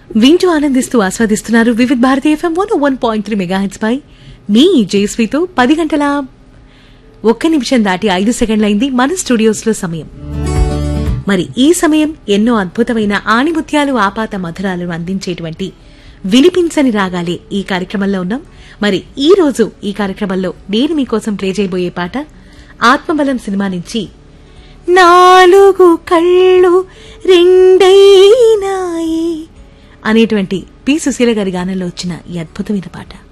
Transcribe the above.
వింటూ ఆనందిస్తూ ఆస్వాదిస్తున్నారు Vividh Bharati FM one one point three megahertz పై మీ జయశ్రీతో పది గంటల ఒక్క నిమిషం దాటి ఐదు సెకండ్లైంది మన స్టూడియోస్లో సమయం మరి ఈ సమయం ఎన్నో అద్భుతమైన ఆణిముత్యాలు ఆపాత మధురాలను అందించేటువంటి వినిపించని రాగాలే ఈ కార్యక్రమంలో ఉన్నాం మరి ఈ రోజు ఈ కార్యక్రమంలో నేను మీకోసం ప్లే చేయబోయే పాట ఆత్మబలం సినిమా నుంచి నాలుగు కళ్ళు రెండైనాయి అనేటువంటి పి సుశీల గారి గానంలో వచ్చిన ఈ అద్భుతమైన పాట